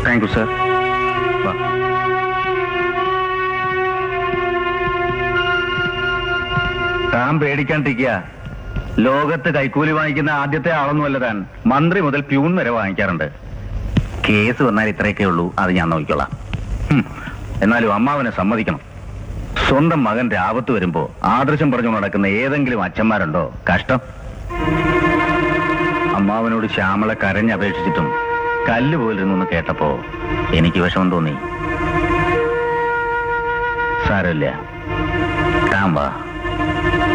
thank you sir താൻ പേടിക്കാണ്ടിരിക്കുക ലോകത്ത് കൈക്കൂലി വാങ്ങിക്കുന്ന ആദ്യത്തെ ആളൊന്നുമല്ല താൻ മന്ത്രി മുതൽ പ്യൂൺ വരെ വാങ്ങിക്കാറുണ്ട് കേസ് വന്നാൽ ഇത്രയൊക്കെ ഉള്ളൂ അത് ഞാൻ നോക്കിക്കോളാം ഹും, എന്നാലും അമ്മാവനെ സമ്മതിക്കണം സ്വന്തം മകന്റെ ആപത്ത് വരുമ്പോ ആദർശം പറഞ്ഞു നടക്കുന്ന ഏതെങ്കിലും അച്ഛന്മാരുണ്ടോ കഷ്ടം അമ്മാവനോട് ശ്യാമള കരഞ്ഞപേക്ഷിച്ചിട്ടും കല്ല് പോലിരുന്നു കേട്ടപ്പോ എനിക്ക് വിഷമം തോന്നി സാരമില്ല താൻ വാ